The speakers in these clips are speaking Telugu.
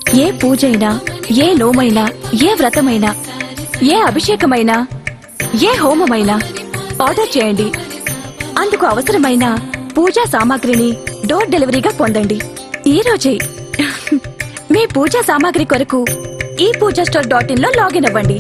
ఏ పూజైనా ఏ నోమైనా ఏ వ్రతమైనా ఏ అభిషేకమైనా ఏ హోమమైనా ఆర్డర్ చేయండి అందుకు అవసరమైన పూజా సామాగ్రిని డోర్ డెలివరీగా పొందండి ఈ రోజే మీ పూజా సామాగ్రి కొరకు ఈ పూజా స్టోర్ డాట్ ఇన్ లో లాగిన్ అవ్వండి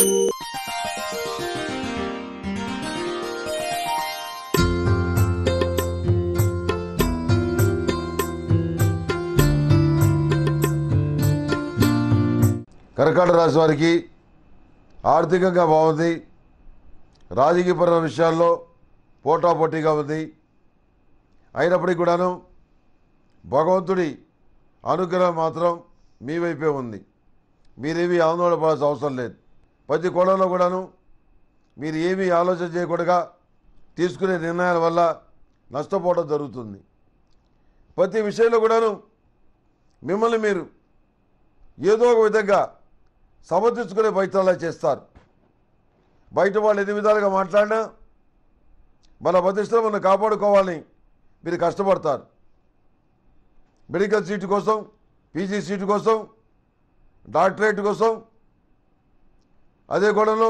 కర్కాటక రాశి వారికి ఆర్థికంగా బాగుంది రాజకీయపరమైన విషయాల్లో పోటాపోటీగా ఉంది అయినప్పటికీ కూడాను భగవంతుడి అనుగ్రహం మాత్రం మీ వైపే ఉంది మీరేమీ ఆందోళన పడాల్సిన అవసరం లేదు ప్రతి కోణంలో కూడాను మీరు ఏమీ ఆలోచన చేయకుండా తీసుకునే నిర్ణయాల వల్ల నష్టపోవడం జరుగుతుంది ప్రతి విషయంలో కూడాను మిమ్మల్ని మీరు ఏదో ఒక విధంగా సమర్థించుకునే ప్రయత్నాలు చేస్తారు బయట వాళ్ళు ఎన్ని విధాలుగా మాట్లాడినా మన ప్రతిష్టను మనం కాపాడుకోవాలని మీరు కష్టపడతారు మెడికల్ సీటు కోసం పీజీ సీటు కోసం డాక్టరేట్ కోసం అదే గొడవలో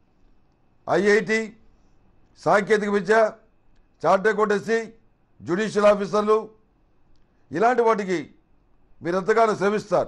ఐఐటి సాంకేతిక విద్య చార్ట్ అకౌంటెన్సీ జ్యుడిషియల్ ఆఫీసర్లు ఇలాంటి వాటికి మీరు ఎంతగానో శ్రమిస్తారు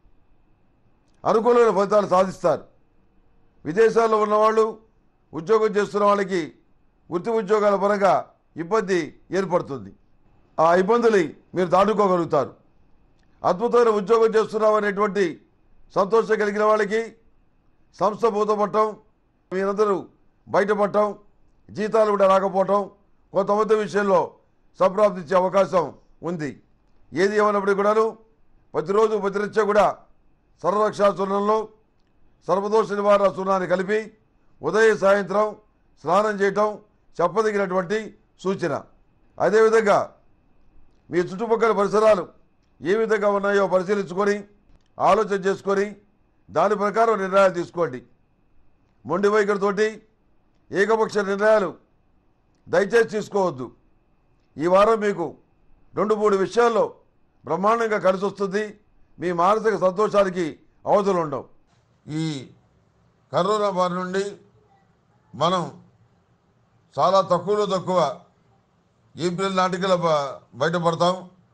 అనుకూలమైన ఫలితాలు సాధిస్తారు విదేశాల్లో ఉన్నవాళ్ళు ఉద్యోగం చేస్తున్న వాళ్ళకి వృత్తి ఉద్యోగాల పరంగా ఇబ్బంది ఏర్పడుతుంది ఆ ఇబ్బందులు మీరు దాటుకోగలుగుతారు అద్భుతమైన ఉద్యోగం చేస్తున్నాం అనేటువంటి సంతోషం కలిగిన వాళ్ళకి సంస్థ మూతపడటం మీరందరూ బయటపడటం జీతాలు కూడా రాకపోవటం కొంతమంది విషయంలో సంప్రాప్తించే అవకాశం ఉంది ఏది ఏమైనప్పటికీ కూడాను ప్రతిరోజు ప్రతినిత్యం కూడా సర్వరక్షా చూర్ణంలో సర్వదోష నివారణ చూర్ణాన్ని కలిపి ఉదయం సాయంత్రం స్నానం చేయటం చెప్పదగినటువంటి సూచన అదేవిధంగా మీ చుట్టుపక్కల పరిసరాలు ఏ విధంగా ఉన్నాయో పరిశీలించుకొని ఆలోచన చేసుకొని దాని ప్రకారం నిర్ణయాలు తీసుకోండి మొండి వైఖరితోటి ఏకపక్ష నిర్ణయాలు దయచేసి తీసుకోవద్దు ఈ వారం మీకు రెండు మూడు విషయాల్లో బ్రహ్మాండంగా కలిసి వస్తుంది మీ మానసిక సంతోషానికి అవధులు ఉండవు ఈ కరోనా బారి నుండి మనం చాలా తక్కువలో తక్కువ ఏప్రిల్ నాటికల బ- బయటపడతాం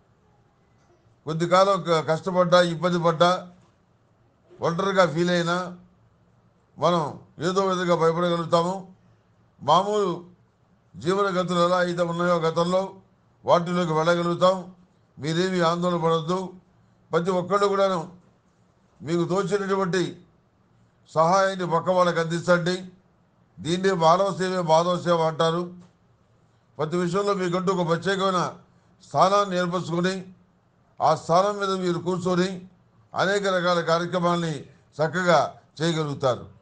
కొద్ది కాలం క- కష్టపడ్డా ఇబ్బంది పడ్డా ఒంటరిగా ఫీల్ అయినా మనం ఏదో విధంగా భయపడగలుగుతాము మామూలు జీవన గతులు ఎలా అయితే ఉన్నాయో గతంలో వాటిలోకి వెళ్ళగలుగుతాం మీరేమీ ఆందోళన పడద్దు ప్రతి ఒక్కళ్ళు కూడాను మీకు తోచినటువంటి సహాయాన్ని పక్క వాళ్ళకి అందించండి దీన్నే మానవ సేవే మాధవ సేవ అంటారు ప్రతి విషయంలో మీకంటూ ఒక ప్రత్యేకమైన స్థానాన్ని ఏర్పరచుకొని ఆ స్థానం మీద మీరు కూర్చొని అనేక రకాల కార్యక్రమాల్ని చక్కగా చేయగలుగుతారు